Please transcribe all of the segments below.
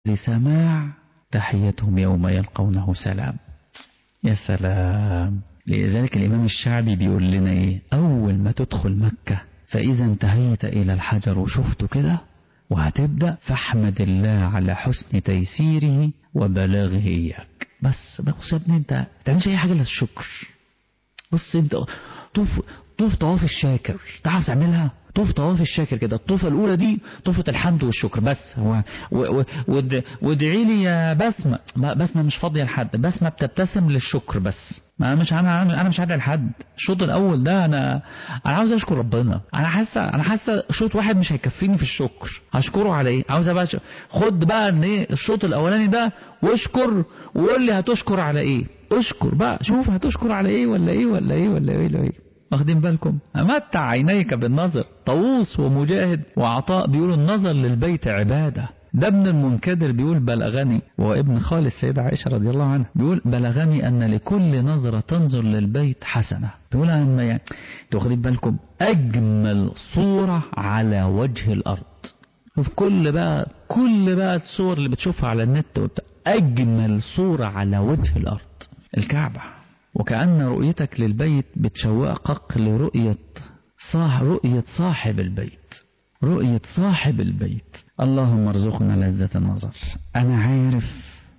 لسماع تحيتهم يوم يلقونه سلام يا سلام لذلك الإمام الشعبي بيقول لنا إيه أول ما تدخل مكة فإذا انتهيت إلى الحجر وشفته كده وهتبدأ فاحمد الله على حسن تيسيره وبلاغه إياك بس بص يا ابني انت ما تعملش أي حاجة إلا الشكر بص انت طوف طوف طواف الشاكر تعرف تعملها طوف طواف الشاكر كده الطوفة الأولى دي طوفة الحمد والشكر بس هو وادعي لي يا بسمة بسمة مش فاضية لحد بسمة بتبتسم للشكر بس ما انا مش انا انا مش عادل لحد الشوط الاول ده انا انا عاوز اشكر ربنا انا حاسه انا حاسه شوط واحد مش هيكفيني في الشكر هشكره على ايه عاوز بقى خد بقى ان ايه الشوط الاولاني ده واشكر وقول لي هتشكر على ايه اشكر بقى شوف هتشكر على ايه ولا ايه ولا ايه ولا ايه ولا ايه واخدين بالكم أمتع عينيك بالنظر طاووس ومجاهد وعطاء بيقولوا النظر للبيت عبادة ده ابن المنكدر بيقول بلغني وهو ابن خال السيدة عائشة رضي الله عنها بيقول بلغني أن لكل نظرة تنظر للبيت حسنة بيقول أما يعني واخدين بالكم أجمل صورة على وجه الأرض وفي كل بقى كل بقى الصور اللي بتشوفها على النت وبتاع أجمل صورة على وجه الأرض الكعبة وكأن رؤيتك للبيت بتشوقك لرؤية صاح رؤية صاحب البيت رؤية صاحب البيت اللهم ارزقنا لذة النظر أنا عارف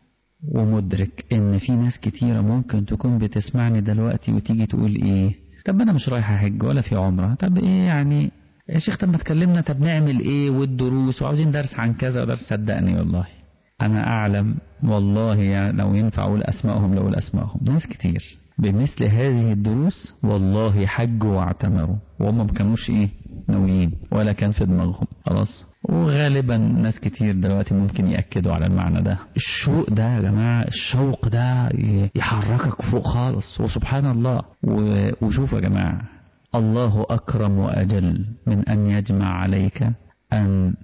ومدرك إن في ناس كتيرة ممكن تكون بتسمعني دلوقتي وتيجي تقول إيه طب أنا مش رايحة حج ولا في عمرة طب إيه يعني يا شيخ طب ما تكلمنا طب نعمل إيه والدروس وعاوزين درس عن كذا ودرس صدقني والله أنا أعلم والله يعني لو ينفع أقول أسمائهم لأقول أسمائهم ناس كتير بمثل هذه الدروس والله حجوا واعتمروا وهم ما كانوش ايه ناويين ولا كان في دماغهم خلاص وغالبا ناس كتير دلوقتي ممكن يأكدوا على المعنى ده الشوق ده يا جماعة الشوق ده يحركك فوق خالص وسبحان الله وشوفوا يا جماعة الله أكرم وأجل من أن يجمع عليك أن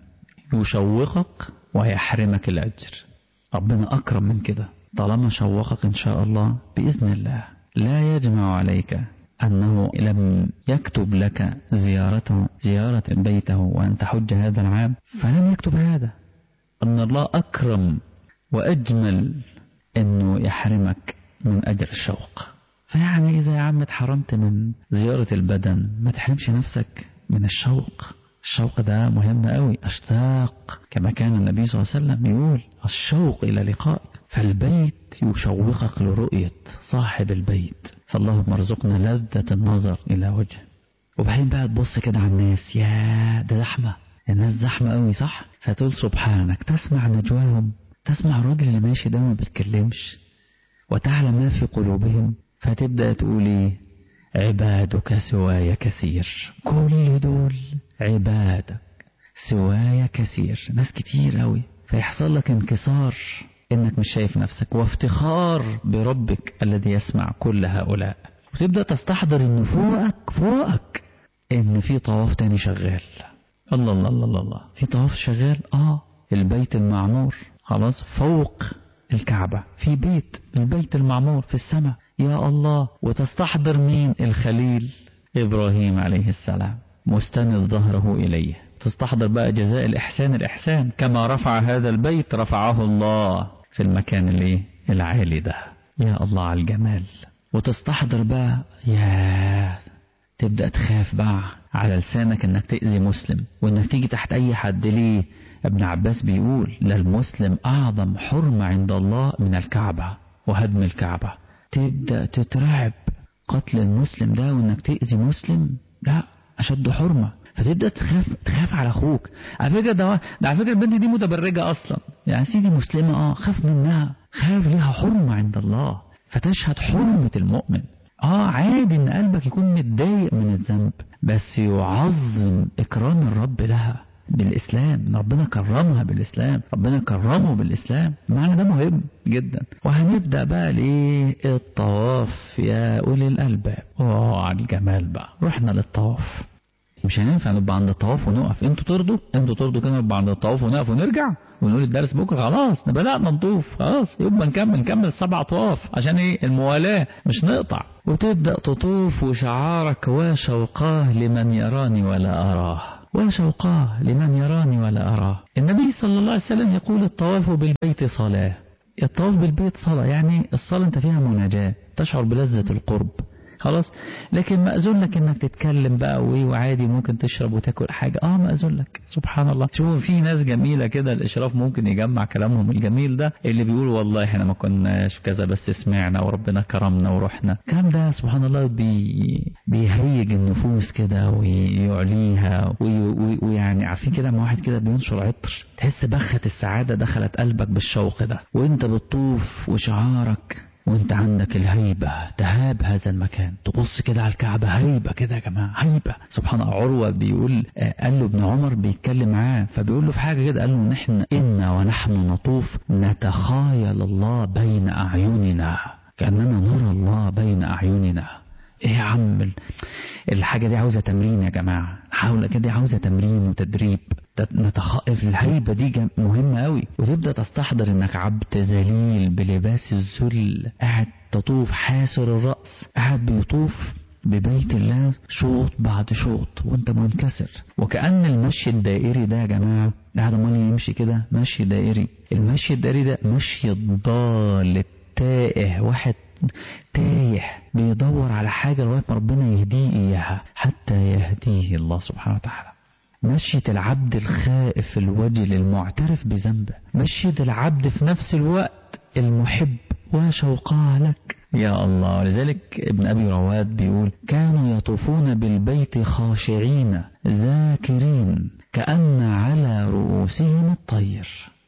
يشوقك ويحرمك الأجر ربنا أكرم من كده طالما شوقك إن شاء الله بإذن الله لا يجمع عليك أنه لم يكتب لك زيارته زيارة بيته وأن تحج هذا العام فلم يكتب هذا أن الله أكرم وأجمل أنه يحرمك من أجر الشوق فيعني إذا يا عم اتحرمت من زيارة البدن ما تحرمش نفسك من الشوق الشوق ده مهم قوي أشتاق كما كان النبي صلى الله عليه وسلم يقول الشوق إلى لقائك فالبيت يشوقك لرؤية صاحب البيت فاللهم ارزقنا لذة النظر إلى وجهه وبعدين بقى تبص كده على الناس يا ده زحمة الناس زحمة قوي صح فتقول سبحانك تسمع نجواهم تسمع الراجل اللي ماشي ده ما بيتكلمش وتعلم ما في قلوبهم فتبدأ تقول ايه عبادك سواي كثير كل دول عبادك سواي كثير ناس كتير قوي فيحصل لك انكسار انك مش شايف نفسك وافتخار بربك الذي يسمع كل هؤلاء وتبدأ تستحضر ان فوقك فوقك ان في طواف تاني شغال الله الله الله الله, الله. في طواف شغال اه البيت المعمور خلاص فوق الكعبة في بيت البيت المعمور في السماء يا الله وتستحضر مين الخليل إبراهيم عليه السلام مستند ظهره إليه تستحضر بقى جزاء الإحسان الإحسان كما رفع هذا البيت رفعه الله في المكان الايه العالي ده يا الله على الجمال وتستحضر بقى يا تبدأ تخاف بقى على لسانك انك تأذي مسلم وانك تيجي تحت اي حد ليه ابن عباس بيقول للمسلم اعظم حرمة عند الله من الكعبة وهدم الكعبة تبدأ تترعب قتل المسلم ده وانك تأذي مسلم لا اشد حرمة فتبدا تخاف تخاف على اخوك على فكره ده, ده على فكره البنت دي متبرجه اصلا يعني سيدي مسلمه اه خاف منها خاف ليها حرمه عند الله فتشهد حرمه المؤمن اه عادي ان قلبك يكون متضايق من الذنب بس يعظم اكرام الرب لها بالإسلام إن ربنا كرمها بالإسلام ربنا كرمه بالإسلام المعنى ده مهم جدا وهنبدأ بقى ليه الطواف يا أولي الألباب أوه على الجمال بقى رحنا للطواف مش هينفع نبقى عند الطواف ونقف انتوا ترضوا انتوا ترضوا كده نبقى عند الطواف ونقف ونرجع ونقول الدرس بكره خلاص بدأنا نطوف خلاص يبقى نكمل نكمل سبع طواف عشان ايه الموالاة مش نقطع وتبدأ تطوف وشعارك وشوقاه لمن يراني ولا أراه وشوقاه لمن يراني ولا أراه النبي صلى الله عليه وسلم يقول الطواف بالبيت صلاة الطواف بالبيت صلاة يعني الصلاة انت فيها مناجاة تشعر بلذة القرب خلاص لكن مأذون لك انك تتكلم بقى وايه وعادي ممكن تشرب وتاكل حاجة اه مأذون لك سبحان الله شوفوا في ناس جميلة كده الاشراف ممكن يجمع كلامهم الجميل ده اللي بيقول والله احنا ما كناش كذا بس سمعنا وربنا كرمنا ورحنا الكلام ده سبحان الله بي بيهيج النفوس كده ويعليها ويعني عارفين كده ما واحد كده بينشر عطر تحس بخة السعادة دخلت قلبك بالشوق ده وانت بتطوف وشعارك وانت عندك الهيبة تهاب هذا المكان تبص كده على الكعبة هيبة كده يا جماعة هيبة سبحان الله عروة بيقول قال له ابن عمر بيتكلم معاه فبيقول له في حاجة كده قال له نحن إنا ونحن نطوف نتخايل الله بين أعيننا كأننا نرى الله بين أعيننا ايه يا عم الحاجة دي عاوزة تمرين يا جماعة حاول كده عاوزة تمرين وتدريب نتخائف الهيبة دي مهمة قوي وتبدأ تستحضر انك عبد ذليل بلباس الذل قاعد تطوف حاسر الرأس قاعد بيطوف ببيت الله شوط بعد شوط وانت منكسر وكأن المشي الدائري ده يا جماعة قاعد امال يمشي كده مشي دائري المشي الدائري ده مشي الضال التائه واحد تايه بيدور على حاجة لغاية ما ربنا يهديه إياها حتى يهديه الله سبحانه وتعالى مشية العبد الخائف الوجل المعترف بذنبه مشية العبد في نفس الوقت المحب وشوقاه لك يا الله لذلك ابن أبي رواد بيقول كانوا يطوفون بالبيت خاشعين ذاكرين كأن على رؤوسهم الطير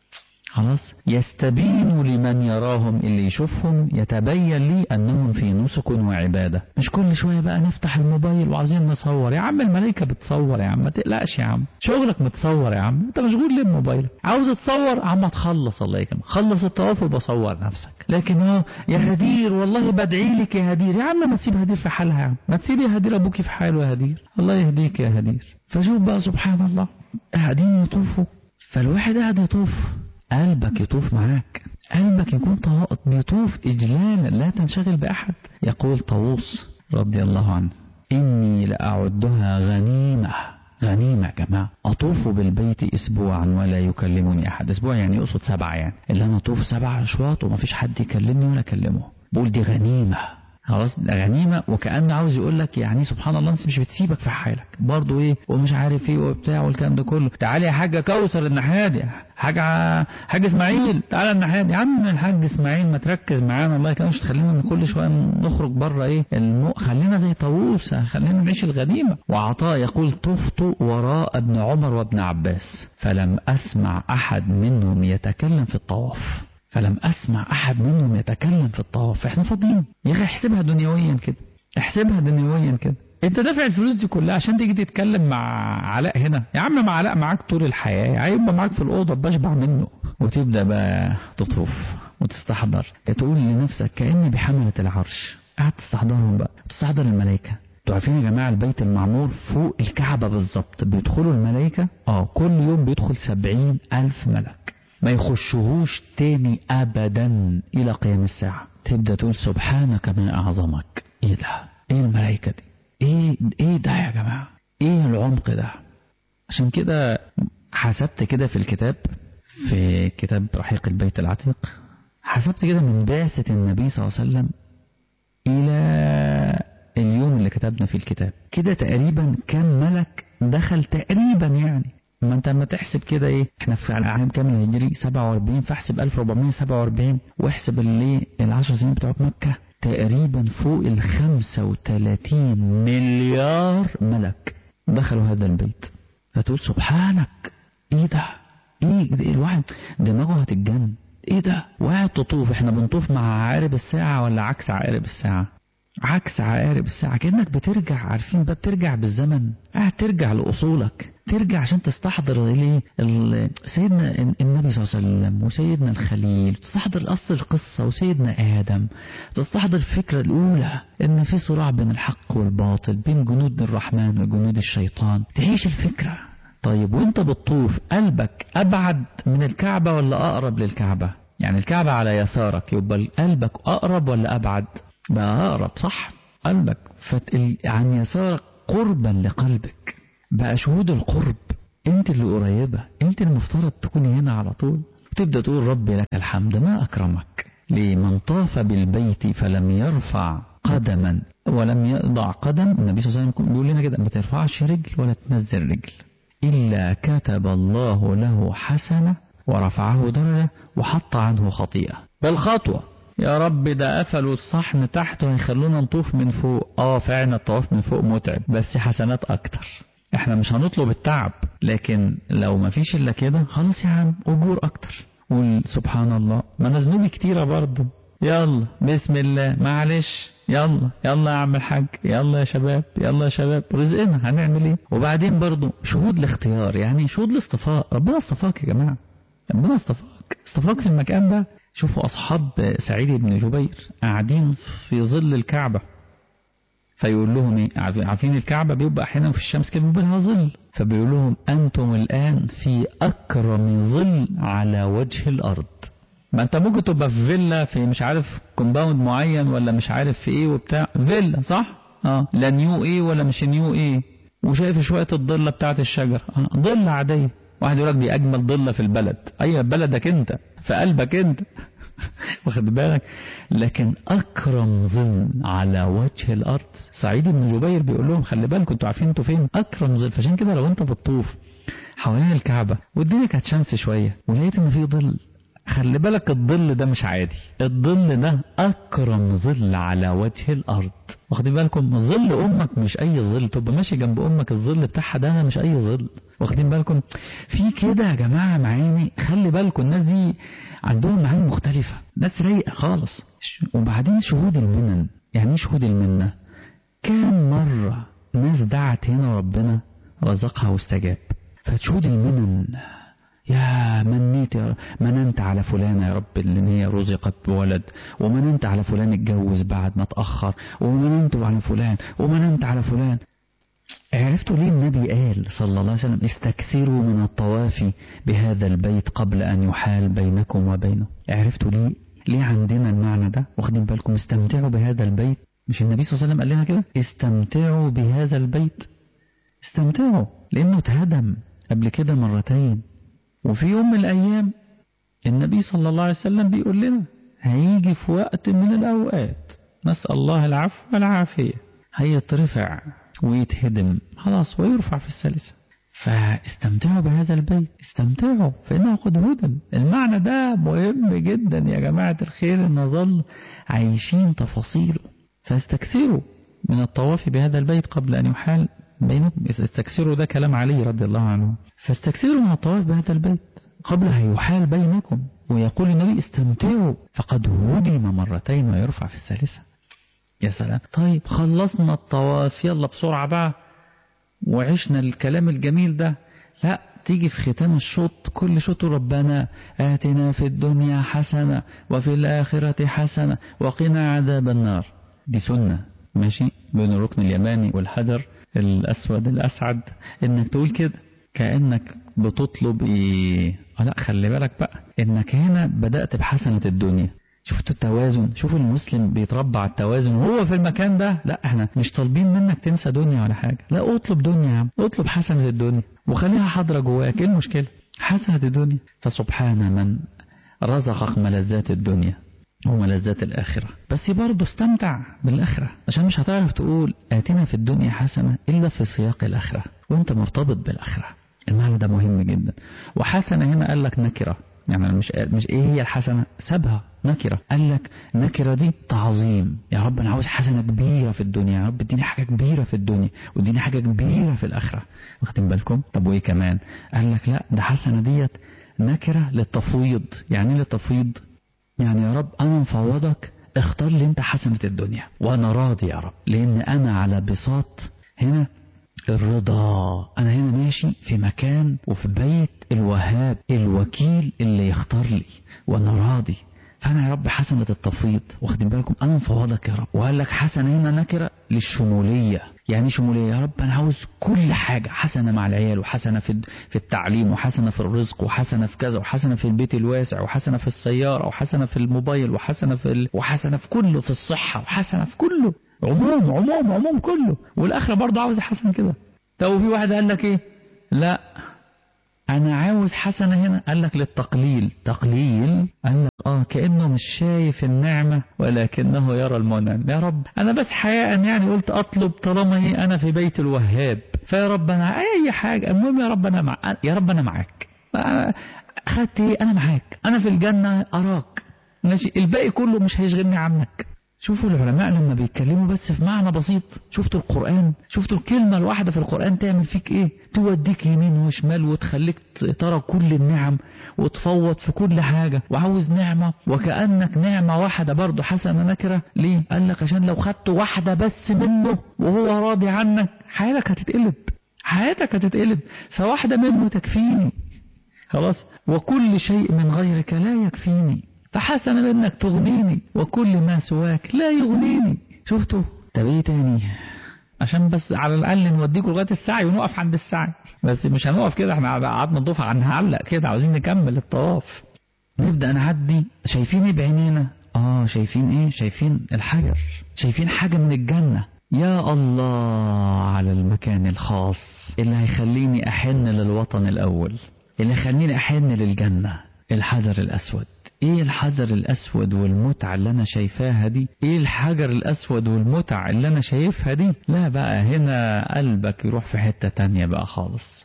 خلاص يستبين لمن يراهم اللي يشوفهم يتبين لي أنهم في نسك وعبادة مش كل شوية بقى نفتح الموبايل وعاوزين نصور يا عم الملائكة بتصور يا عم ما تقلقش يا عم شغلك متصور يا عم انت مشغول ليه بموبايلك عاوز تصور عم تخلص الله يكرمك خلص الطواف وبصور نفسك لكن اه يا هدير والله بدعي لك يا هدير يا عم ما تسيب هدير في حالها يا عم ما تسيب يا هدير ابوكي في حاله يا هدير الله يهديك يا هدير فشوف بقى سبحان الله قاعدين يطوفوا فالواحد قاعد يطوف قلبك يطوف معاك قلبك يكون بيطوف إجلالا لا تنشغل بأحد يقول طاووس رضي الله عنه إني لأعدها غنيمة غنيمة يا جماعة أطوف بالبيت أسبوعا ولا يكلمني أحد أسبوع يعني يقصد سبعة يعني اللي أنا أطوف سبع أشواط وما فيش حد يكلمني ولا أكلمه بقول دي غنيمة خلاص غنيمة وكأنه عاوز يقول لك يعني سبحان الله انت مش بتسيبك في حالك برضه ايه ومش عارف ايه وبتاع والكلام ده كله تعالى يا حاجة كوثر النحادي حاجة حاج اسماعيل تعالى النحادي يا عم الحاج اسماعيل ما تركز معانا الله يكرمك مش تخلينا كل شوية نخرج بره ايه المو... خلينا زي طاووس خلينا نعيش الغنيمة وعطاء يقول طفت وراء ابن عمر وابن عباس فلم اسمع احد منهم يتكلم في الطواف فلم أسمع أحد منهم يتكلم في الطواف احنا فاضيين يا أخي احسبها دنيويا كده احسبها دنيويا كده انت دافع الفلوس دي كلها عشان تيجي تتكلم مع علاء هنا يا عم مع علاء معاك طول الحياة هيبقى معاك في الأوضة بشبع منه وتبدأ بقى تطوف وتستحضر تقول لنفسك كأني بحملة العرش قاعد تستحضرهم بقى تستحضر الملائكة انتوا عارفين يا جماعة البيت المعمور فوق الكعبة بالظبط بيدخلوا الملائكة اه كل يوم بيدخل سبعين ألف ملك ما يخشهوش تاني ابدا الى قيام الساعة تبدأ تقول سبحانك ما اعظمك ايه ده ايه الملائكة دي ايه ايه ده يا جماعة ايه العمق ده عشان كده حسبت كده في الكتاب في كتاب رحيق البيت العتيق حسبت كده من بعثة النبي صلى الله عليه وسلم الى اليوم اللي كتبنا فيه الكتاب كده تقريبا كم ملك دخل تقريبا يعني ما انت لما تحسب كده ايه احنا في العام كامل الهجري 47 فاحسب 1447 واحسب اللي ال10 سنين بتوع مكة تقريبا فوق ال 35 مليار ملك دخلوا هذا البيت فتقول سبحانك ايه ده ايه ده الواحد دماغه هتتجن ايه ده وقاعد تطوف احنا بنطوف مع عقارب الساعة ولا عكس عقارب الساعة عكس عقارب الساعة كأنك بترجع عارفين بقى بترجع بالزمن قاعد ترجع لأصولك ترجع عشان تستحضر ليه سيدنا النبي صلى الله عليه وسلم وسيدنا الخليل تستحضر أصل القصة وسيدنا آدم تستحضر الفكرة الأولى إن في صراع بين الحق والباطل بين جنود الرحمن وجنود الشيطان تعيش الفكرة طيب وانت بتطوف قلبك أبعد من الكعبة ولا أقرب للكعبة يعني الكعبة على يسارك يبقى قلبك أقرب ولا أبعد بقى أقرب صح قلبك فتقل عن يسارك قربا لقلبك بقى شهود القرب انت اللي قريبة انت المفترض تكوني هنا على طول وتبدأ تقول ربي لك الحمد ما أكرمك لمن طاف بالبيت فلم يرفع قدما ولم يضع قدم النبي صلى الله عليه وسلم بيقول لنا كده ما ترفعش رجل ولا تنزل رجل إلا كتب الله له حسنة ورفعه درجة وحط عنه خطيئة بل خطوة يا رب ده قفلوا الصحن تحته هيخلونا نطوف من فوق اه فعلا الطواف من فوق متعب بس حسنات اكتر احنا مش هنطلب التعب لكن لو ما فيش الا كده خلاص يا عم اجور اكتر قول سبحان الله ما انا ذنوبي كتيرة برضه يلا بسم الله معلش يلا يلا يا عم الحاج يلا يا شباب يلا يا شباب رزقنا هنعمل ايه وبعدين برضه شهود الاختيار يعني شهود الاصطفاء ربنا اصطفاك يا جماعه ربنا اصطفاك اصطفاك في المكان ده شوفوا اصحاب سعيد بن جبير قاعدين في ظل الكعبه فيقول لهم ايه عارفين الكعبه بيبقى احيانا في الشمس كده بيبقى لها ظل فبيقول لهم انتم الان في اكرم ظل على وجه الارض ما انت ممكن تبقى في فيلا في مش عارف كومباوند معين ولا مش عارف في ايه وبتاع فيلا صح اه لا نيو ايه ولا مش نيو ايه وشايف شويه الضله بتاعت الشجر آه ضله عاديه واحد يقول لك دي اجمل ضله في البلد ايوه بلدك انت في قلبك انت واخد بالك لكن اكرم ظل على وجه الارض سعيد بن جبير بيقول لهم خلي بالكم انتوا عارفين انتوا فين اكرم ظل فعشان كده لو انت بتطوف حوالين الكعبه والدنيا كانت شمس شويه ولقيت ان في ظل خلي بالك الظل ده مش عادي الظل ده اكرم ظل على وجه الارض واخدين بالكم ظل امك مش اي ظل تبقى ماشي جنب امك الظل بتاعها ده مش اي ظل واخدين بالكم في كده يا جماعه معاني خلي بالكم الناس دي عندهم معاني مختلفه ناس رايقه خالص وبعدين شهود المنن يعني ايه شهود المنه كام مره ناس دعت هنا ربنا رزقها واستجاب فشهود المنن يا منيت يا مننت على فلانة يا رب اللي هي رزقت بولد ومننت على فلان اتجوز بعد ما اتأخر ومننت على فلان ومننت على فلان عرفتوا ليه النبي قال صلى الله عليه وسلم استكثروا من الطواف بهذا البيت قبل أن يحال بينكم وبينه عرفتوا ليه ليه عندنا المعنى ده واخدين بالكم استمتعوا بهذا البيت مش النبي صلى الله عليه وسلم قال لنا كده استمتعوا بهذا البيت استمتعوا لأنه اتهدم قبل كده مرتين وفي يوم من الأيام النبي صلى الله عليه وسلم بيقول لنا هيجي في وقت من الأوقات نسأل الله العفو والعافية هيترفع ويتهدم خلاص ويرفع في الثالثة فاستمتعوا بهذا البيت استمتعوا فإنه قد هدى المعنى ده مهم جدا يا جماعة الخير أن نظل عايشين تفاصيله فاستكثروا من الطواف بهذا البيت قبل أن يحال بينكم استكثروا ده كلام علي رضي الله عنه فاستكثروا من الطواف بهذا البيت قبل أن يحال بينكم ويقول النبي استمتعوا فقد هدم مرتين ويرفع في الثالثة يا سلام طيب خلصنا الطواف يلا بسرعة بقى وعشنا الكلام الجميل ده لا تيجي في ختام الشوط كل شوط ربنا آتنا في الدنيا حسنة وفي الآخرة حسنة وقنا عذاب النار دي سنة ماشي بين الركن اليماني والحجر الأسود الأسعد إنك تقول كده كأنك بتطلب إيه آه لا خلي بالك بقى إنك هنا بدأت بحسنة الدنيا شفتوا التوازن شوفوا المسلم بيتربى على التوازن وهو في المكان ده لا احنا مش طالبين منك تنسى دنيا ولا حاجة لا اطلب دنيا يا عم اطلب حسنة الدنيا وخليها حاضرة جواك ايه المشكلة حسنة الدنيا فسبحان من رزقك ملذات الدنيا وملذات الآخرة بس برضه استمتع بالآخرة عشان مش هتعرف تقول آتنا في الدنيا حسنة إلا في سياق الآخرة وانت مرتبط بالآخرة المعنى ده مهم جدا وحسنة هنا قال لك نكرة يعني مش مش ايه هي الحسنه سابها نكره قال لك نكره دي تعظيم يا رب انا عاوز حسنه كبيره في الدنيا يا رب اديني حاجه كبيره في الدنيا واديني حاجه كبيره في الاخره واخدين بالكم طب وايه كمان قال لك لا ده حسنه ديت نكره للتفويض يعني ايه للتفويض يعني يا رب انا مفوضك اختار لي انت حسنه الدنيا وانا راضي يا رب لان انا على بساط هنا الرضا أنا هنا ماشي في مكان وفي بيت الوهاب الوكيل اللي يختار لي وأنا راضي فأنا يا رب حسنة التفويض واخدين بالكم أنا مفوضك يا رب وقال لك حسنة هنا نكرة للشمولية يعني شمولية يا رب أنا عاوز كل حاجة حسنة مع العيال وحسنة في في التعليم وحسنة في الرزق وحسنة في كذا وحسنة في البيت الواسع وحسنة في السيارة وحسنة في الموبايل وحسنة في ال... وحسنة في كله في الصحة وحسنة في كله عموم عموم عموم كله والآخرة برضه عاوز حسنة كده طب وفي واحد قال لك ايه لا انا عاوز حسنة هنا قال لك للتقليل تقليل قال لك اه كأنه مش شايف النعمة ولكنه يرى المنعم يا رب انا بس حياء يعني قلت اطلب طالما هي انا في بيت الوهاب فيا رب انا اي حاجة المهم يا رب انا مع يا رب انا معاك خدت ايه انا معاك انا في الجنة اراك ماشي الباقي كله مش هيشغلني عنك شوفوا العلماء لما بيتكلموا بس في معنى بسيط شفتوا القرآن شفتوا الكلمة الواحدة في القرآن تعمل فيك ايه توديك يمين وشمال وتخليك ترى كل النعم وتفوض في كل حاجة وعاوز نعمة وكأنك نعمة واحدة برضه حسنة نكرة ليه قال لك عشان لو خدت واحدة بس منه وهو راضي عنك حياتك هتتقلب حياتك هتتقلب فواحدة منه تكفيني خلاص وكل شيء من غيرك لا يكفيني فحسن منك تغنيني وكل ما سواك لا يغنيني شفتوا طب ايه تاني عشان بس على الاقل نوديكم لغايه السعي ونقف عند السعي بس مش هنقف كده احنا قعدنا نضيف هنعلق كده عاوزين نكمل الطواف نبدا نعدي شايفين ايه بعينينا اه شايفين ايه شايفين الحجر شايفين حاجه من الجنه يا الله على المكان الخاص اللي هيخليني احن للوطن الاول اللي يخليني احن للجنه الحجر الاسود ايه الحجر الاسود والمتعة اللي انا شايفاها دي ايه الحجر الاسود والمتعة اللي انا شايفها دي لا بقى هنا قلبك يروح في حتة تانية بقى خالص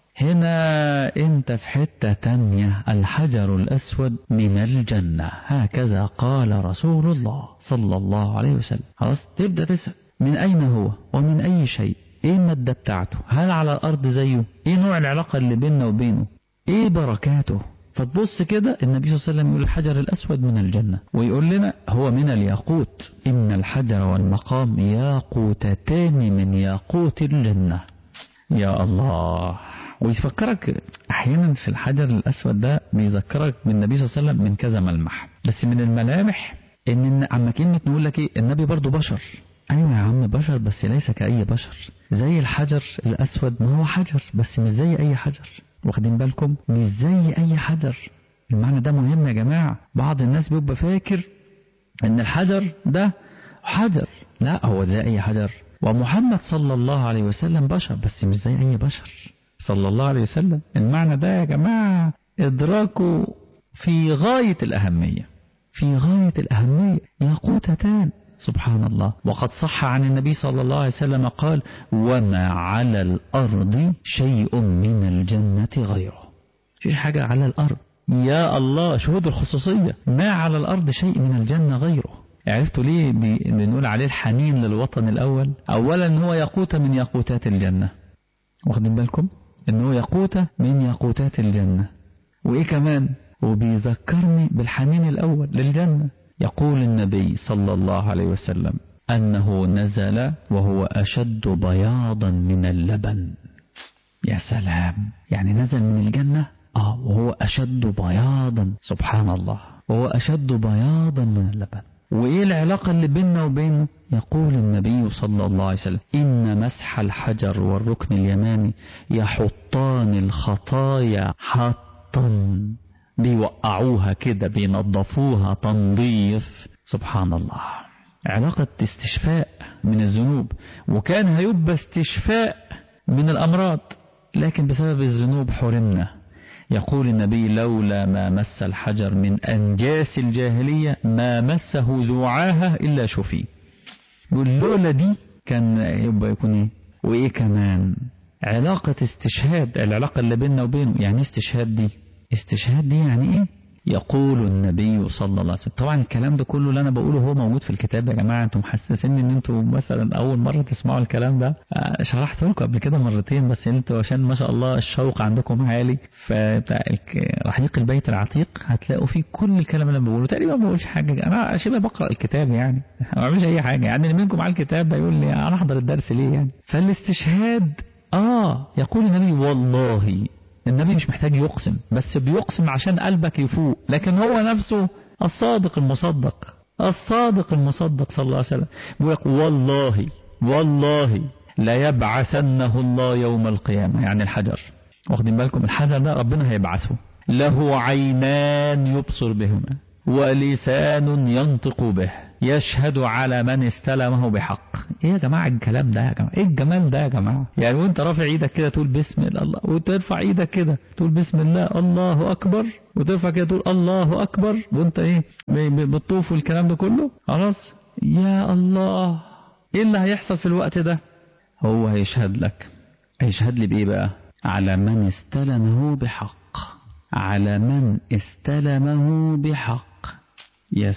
هنا انت في حتة تانية الحجر الاسود من الجنة هكذا قال رسول الله صلى الله عليه وسلم خلاص تبدأ تسأل من اين هو ومن اي شيء ايه المادة بتاعته هل على الارض زيه ايه نوع العلاقة اللي بيننا وبينه ايه بركاته فتبص كده النبي صلى الله عليه وسلم يقول الحجر الأسود من الجنة ويقول لنا هو من الياقوت إن الحجر والمقام ياقوتتان من ياقوت الجنة يا الله ويفكرك أحيانا في الحجر الأسود ده بيذكرك بالنبي صلى الله عليه وسلم من كذا ملمح بس من الملامح إن عما كلمة نقول لك إيه النبي برضو بشر أيوة يا عم بشر بس ليس كأي بشر زي الحجر الأسود ما هو حجر بس مش زي أي حجر واخدين بالكم مش زي اي حجر المعنى ده مهم يا جماعة بعض الناس بيبقى فاكر ان الحجر ده حجر لا هو زي اي حجر ومحمد صلى الله عليه وسلم بشر بس مش زي اي بشر صلى الله عليه وسلم المعنى ده يا جماعة ادراكه في غاية الاهمية في غاية الاهمية ياقوتتان سبحان الله وقد صح عن النبي صلى الله عليه وسلم قال وما على الأرض شيء من الجنة غيره فيش حاجة على الأرض يا الله شهود الخصوصية ما على الأرض شيء من الجنة غيره عرفتوا ليه بنقول عليه الحنين للوطن الأول أولا هو يقوت من يقوتات الجنة واخدين بالكم إن هو يقوت من يقوتات الجنة وإيه كمان وبيذكرني بالحنين الأول للجنة يقول النبي صلى الله عليه وسلم أنه نزل وهو أشد بياضا من اللبن يا سلام يعني نزل من الجنة آه وهو أشد بياضا سبحان الله وهو أشد بياضا من اللبن وإيه العلاقة اللي بيننا وبينه يقول النبي صلى الله عليه وسلم إن مسح الحجر والركن اليماني يحطان الخطايا حطا بيوقعوها كده بينظفوها تنظيف سبحان الله علاقة استشفاء من الذنوب وكان هيبقى استشفاء من الأمراض لكن بسبب الذنوب حرمنا يقول النبي لولا ما مس الحجر من أنجاس الجاهلية ما مسه ذوعاها إلا شفي يقول لولا دي كان يبقى يكون ايه وايه كمان علاقة استشهاد العلاقة اللي بيننا وبينه يعني استشهاد دي استشهاد دي يعني ايه يقول النبي صلى الله عليه وسلم طبعا الكلام ده كله اللي انا بقوله هو موجود في الكتاب يا جماعه انتم محسسين ان انتم مثلا اول مره تسمعوا الكلام ده شرحت لكم قبل كده مرتين بس انتوا عشان ما شاء الله الشوق عندكم عالي فبتاع رحيق البيت العتيق هتلاقوا فيه كل الكلام اللي انا بقوله تقريبا ما بقولش حاجه انا شبه بقرا الكتاب يعني ما بعملش اي حاجه يعني اللي منكم على الكتاب هيقول لي انا احضر الدرس ليه يعني فالاستشهاد اه يقول النبي والله النبي مش محتاج يقسم بس بيقسم عشان قلبك يفوق لكن هو نفسه الصادق المصدق الصادق المصدق صلى الله عليه وسلم بيقول والله والله لا يبعثنه الله يوم القيامة يعني الحجر واخدين بالكم الحجر ده ربنا هيبعثه له عينان يبصر بهما ولسان ينطق به يشهد على من استلمه بحق ايه يا جماعة الكلام ده يا جماعة ايه الجمال ده يا جماعة يعني وانت رافع ايدك كده تقول بسم الله وترفع ايدك كده تقول بسم الله الله اكبر وترفع كده تقول الله اكبر وانت ايه بالطوف والكلام ده كله خلاص يا الله ايه اللي هيحصل في الوقت ده هو هيشهد لك هيشهد لي بايه بقى على من استلمه بحق على من استلمه بحق يا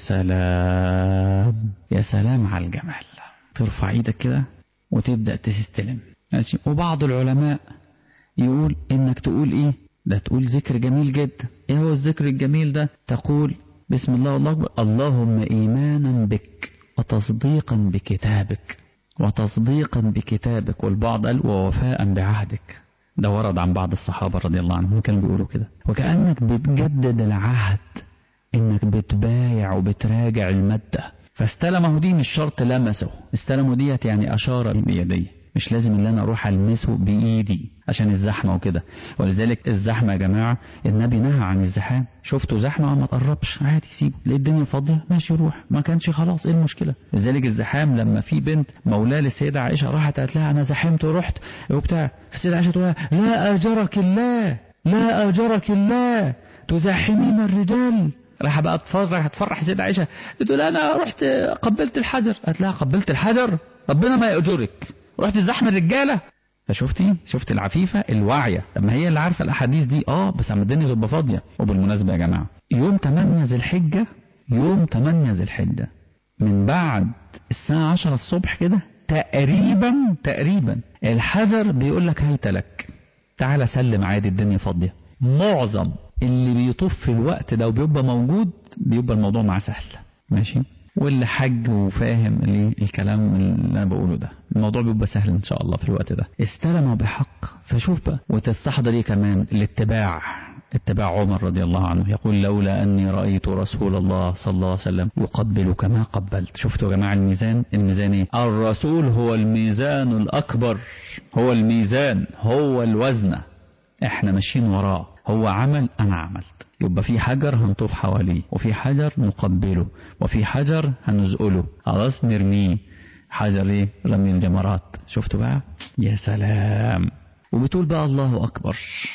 سلام يا سلام على الجمال ترفع ايدك كده وتبدأ تستلم ماشي وبعض العلماء يقول انك تقول ايه ده تقول ذكر جميل جدا ايه هو الذكر الجميل ده تقول بسم الله والله أكبر اللهم إيمانا بك وتصديقا بكتابك وتصديقا بكتابك والبعض قال ووفاء بعهدك ده ورد عن بعض الصحابة رضي الله عنهم كانوا بيقولوا كده وكأنك بتجدد العهد انك بتبايع وبتراجع المادة فاستلمه دي مش شرط لمسه استلمه ديت يعني اشار بيديه مش لازم ان انا اروح المسه بايدي عشان الزحمه وكده ولذلك الزحمه يا جماعه النبي نهى عن الزحام شفتوا زحمه ما تقربش عادي سيبه ليه الدنيا فاضيه ماشي روح ما كانش خلاص ايه المشكله لذلك الزحام لما في بنت مولاه للسيده عائشه راحت قالت لها انا زحمت ورحت وبتاع السيده عائشه تقول لا اجرك الله لا اجرك الله تزاحمين الرجال راح بقى تفرح تفرح سيدة عائشة تقول أنا رحت قبلت الحجر قالت لها قبلت الحجر ربنا ما يأجرك رحت زحم الرجالة فشفتي شفت العفيفة الواعية لما هي اللي عارفة الأحاديث دي اه بس عم الدنيا تبقى فاضية وبالمناسبة يا جماعة يوم 8 ذي الحجة يوم 8 ذي الحجة من بعد الساعة 10 الصبح كده تقريبا تقريبا الحجر بيقول لك هيت لك تعالى سلم عادي الدنيا فاضية معظم اللي بيطوف في الوقت ده وبيبقى موجود بيبقى الموضوع معاه سهل ماشي واللي حج وفاهم الكلام اللي انا بقوله ده الموضوع بيبقى سهل ان شاء الله في الوقت ده استلم بحق فشوف بقى وتستحضر ايه كمان الاتباع اتباع عمر رضي الله عنه يقول لولا أني رأيت رسول الله صلى الله عليه وسلم يقبل كما قبلت شفتوا يا جماعة الميزان الميزان ايه الرسول هو الميزان الأكبر هو الميزان هو الوزنة احنا ماشيين وراه هو عمل أنا عملت يبقى في حجر هنطوف حواليه وفي حجر نقبله وفي حجر هنزقله خلاص نرميه حجر ايه رمي الجمرات شفتوا بقى يا سلام وبتقول بقى الله أكبر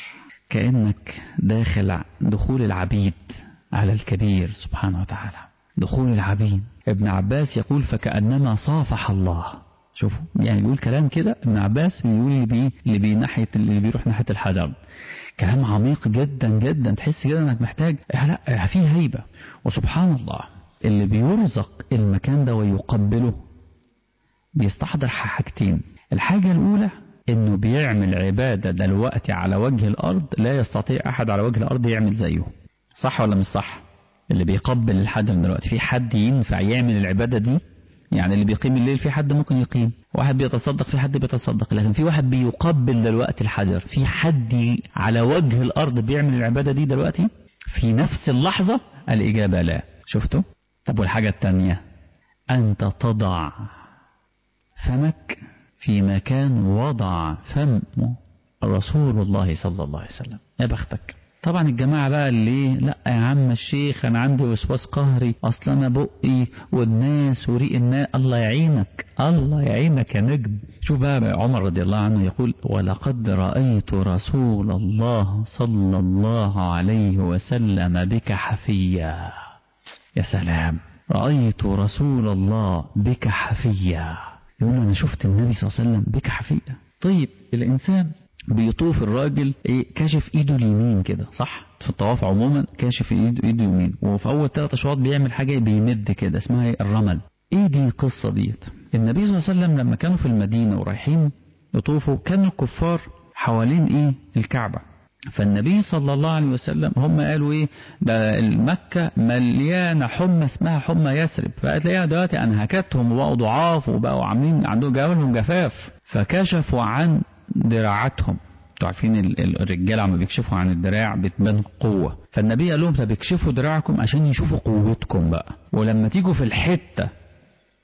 كأنك داخل دخول العبيد على الكبير سبحانه وتعالى دخول العبيد ابن عباس يقول فكأنما صافح الله شوفوا يعني بيقول كلام كده ابن عباس بيقول اللي بي اللي بي ناحيه اللي بيروح ناحيه الحجر كلام عميق جدا جدا تحس كده انك محتاج لا فيه هيبه وسبحان الله اللي بيرزق المكان ده ويقبله بيستحضر حاجتين الحاجه الاولى انه بيعمل عباده دلوقتي على وجه الارض لا يستطيع احد على وجه الارض يعمل زيه صح ولا مش صح اللي بيقبل الحجر دلوقتي في حد ينفع يعمل العباده دي يعني اللي بيقيم الليل في حد ممكن يقيم واحد بيتصدق في حد بيتصدق لكن في واحد بيقبل دلوقتي الحجر في حد على وجه الأرض بيعمل العبادة دي دلوقتي في نفس اللحظة الإجابة لا شفتوا طب والحاجة الثانية أنت تضع فمك في مكان وضع فم رسول الله صلى الله عليه وسلم يا بختك طبعا الجماعة بقى اللي لا يا عم الشيخ أنا عندي وسواس قهري أصل أنا بقي والناس وريق الناس الله يعينك الله يعينك يا نجم شوف بقى عمر رضي الله عنه يقول ولقد رأيت رسول الله صلى الله عليه وسلم بك حفيا يا سلام رأيت رسول الله بك حفيا يقول أنا شفت النبي صلى الله عليه وسلم بك حفيا طيب الإنسان بيطوف الراجل ايه كاشف ايده اليمين كده صح في الطواف عموما كاشف ايده ايده اليمين وفي اول ثلاث اشواط بيعمل حاجه بيمد كده اسمها ايه الرمل ايه دي القصه ديت النبي صلى الله عليه وسلم لما كانوا في المدينه ورايحين يطوفوا كان الكفار حوالين ايه الكعبه فالنبي صلى الله عليه وسلم هم قالوا ايه ده المكة مليانة حمى اسمها حمى يثرب فهتلاقيها دلوقتي انهكتهم وبقوا ضعاف وبقوا عاملين عندهم جوالهم جفاف فكشفوا عن دراعاتهم انتوا عارفين الرجاله عم بيكشفوا عن الدراع بتبان قوه فالنبي قال لهم طب اكشفوا دراعكم عشان يشوفوا قوتكم بقى ولما تيجوا في الحته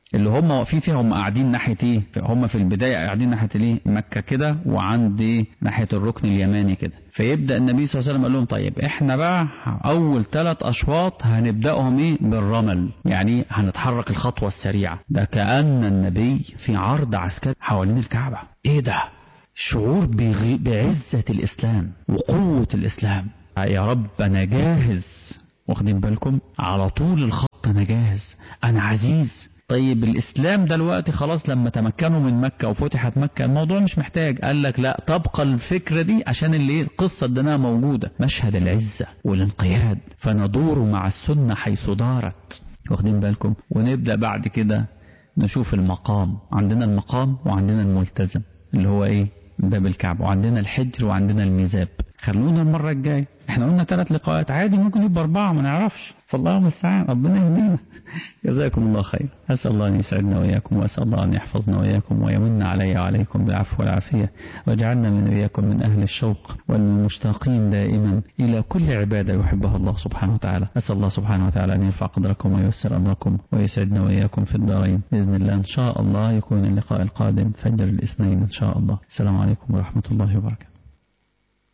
اللي هم واقفين فيها هم قاعدين ناحية ايه هم في البداية قاعدين ناحية الايه مكة كده وعند ايه ناحية الركن اليماني كده فيبدأ النبي صلى الله عليه وسلم قال لهم طيب احنا بقى اول ثلاث اشواط هنبدأهم ايه بالرمل يعني هنتحرك الخطوة السريعة ده كأن النبي في عرض عسكري حوالين الكعبة ايه ده شعور بغ- بعزة الإسلام وقوة الإسلام يا رب أنا جاهز واخدين بالكم على طول الخط أنا جاهز أنا عزيز طيب الإسلام دلوقتي خلاص لما تمكنوا من مكة وفتحت مكة الموضوع مش محتاج قال لك لا تبقى الفكرة دي عشان اللي القصة دينها موجودة مشهد العزة والانقياد فندور مع السنة حيث دارت واخدين بالكم ونبدأ بعد كده نشوف المقام عندنا المقام وعندنا الملتزم اللي هو ايه باب الكعبة وعندنا الحجر وعندنا الميزاب خلونا المرة الجاية احنا قلنا ثلاث لقاءات عادي ممكن يبقى أربعة ما نعرفش فالله المستعان ربنا يهدينا جزاكم الله خير أسأل الله أن يسعدنا وإياكم وأسأل الله أن يحفظنا وإياكم ويمن علي وعليكم بالعفو والعافية واجعلنا من إياكم من أهل الشوق والمشتاقين دائما إلى كل عبادة يحبها الله سبحانه وتعالى أسأل الله سبحانه وتعالى أن يرفع قدركم وييسر أمركم ويسعدنا وإياكم في الدارين بإذن الله إن شاء الله يكون اللقاء القادم فجر الاثنين إن شاء الله السلام عليكم ورحمة الله وبركاته